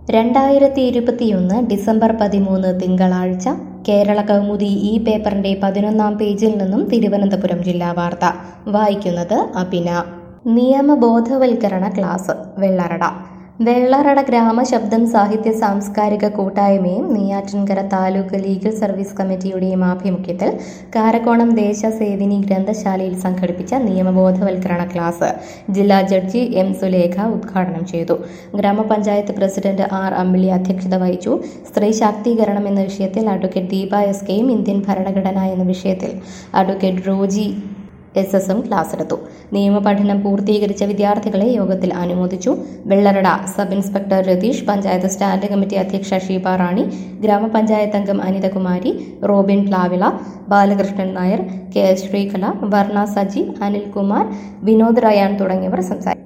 രണ്ടായിരത്തി ഇരുപത്തിയൊന്ന് ഡിസംബർ പതിമൂന്ന് തിങ്കളാഴ്ച കേരള കൗമുദി ഈ പേപ്പറിന്റെ പതിനൊന്നാം പേജിൽ നിന്നും തിരുവനന്തപുരം ജില്ലാ വാർത്ത വായിക്കുന്നത് അഭിന നിയമബോധവൽക്കരണ ക്ലാസ് വെള്ളറട വെള്ളറട ഗ്രാമശബ്ദം സാഹിത്യ സാംസ്കാരിക കൂട്ടായ്മയും നെയ്യാറ്റിൻകര താലൂക്ക് ലീഗൽ സർവീസ് കമ്മിറ്റിയുടെയും ആഭിമുഖ്യത്തിൽ കാരക്കോണം ദേശസേവിനി ഗ്രന്ഥശാലയിൽ സംഘടിപ്പിച്ച നിയമബോധവൽക്കരണ ക്ലാസ് ജില്ലാ ജഡ്ജി എം സുലേഖ ഉദ്ഘാടനം ചെയ്തു ഗ്രാമപഞ്ചായത്ത് പ്രസിഡന്റ് ആർ അമ്പിളി അധ്യക്ഷത വഹിച്ചു സ്ത്രീ ശാക്തീകരണം എന്ന വിഷയത്തിൽ അഡ്വക്കേറ്റ് ദീപ എസ് കെയും ഇന്ത്യൻ ഭരണഘടന എന്ന വിഷയത്തിൽ advocate Roji S S M class എടുത്തു നിയമപഠനം പൂർത്തീകരിച്ച വിദ്യാർത്ഥികളെ യോഗത്തിൽ അനുമോദിച്ചു വെള്ളറട sub inspector Ratheesh panchayat standing committee അധ്യക്ഷ ഷീബ റാണി ഗ്രാമപഞ്ചായത്ത് അംഗം Anithakumari Robin Plavila Balakrishnan Nair K S Sreekala Varnna Saji Anilkumar Vinod Ryan തുടങ്ങിയവർ സംസാരിച്ചു